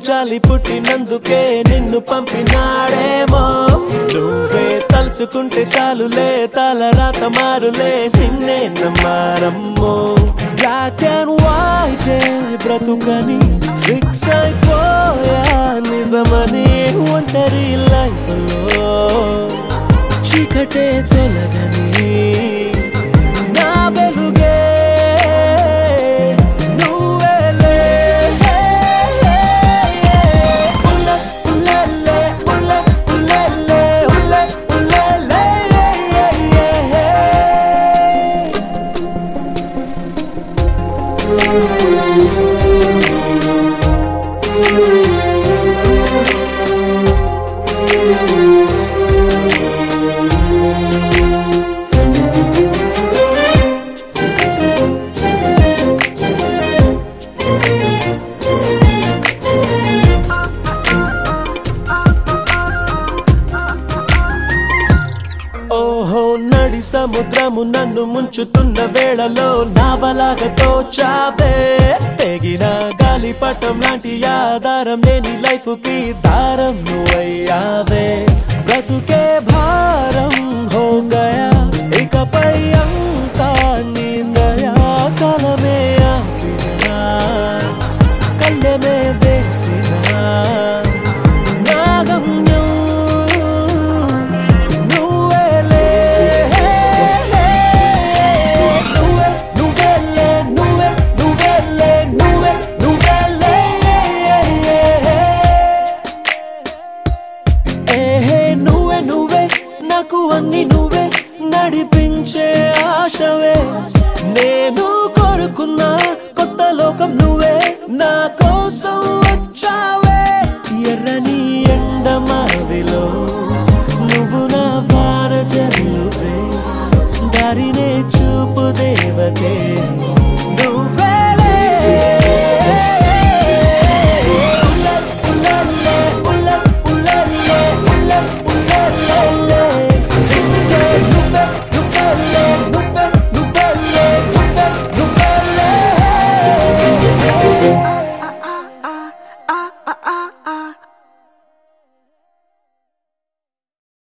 చాలి పుట్టినందుకే నిన్ను పంపినాడేమో నువ్వే తలుచుకుంటే చాలులే తల రాత మారులే నిన్నే నమ్మారమ్మో బ్లాక్ అండ్ వైట్ బ్రతుకని ఫిక్స్ అయిపోయా నిజమని ఒంటరి లైఫ్ లో చీకటే తొలగని నా వెలుగే నువ్వేలే ఉల్ల ఉల్లెలే ఉల్ల ఉల్లెలే ఉల్ల ఉల్లెలే ఓహో నడి సముద్రము నన్ను ముంచుతున్న వేళలో నావలాగా తోచావే తెగిన గాలిపటం లాంటి ఆధారం లేని లైఫ్ కి దారం నువ్వయ్యావే బ్రతుకే భారం హో గయా ఇకపై అంతా నీ దయా కలమే ఆపినా కళ్ళమే వేసినా నా గమ్యం నువ్వేలే నువ్వే నువ్వేలే నువ్వే నువ్వేలే నువ్వే నువ్వేలే ఏహే నువ్వే నువ్వే నాకు అన్ని నువ్వే నడిపించే ఆశవే నేను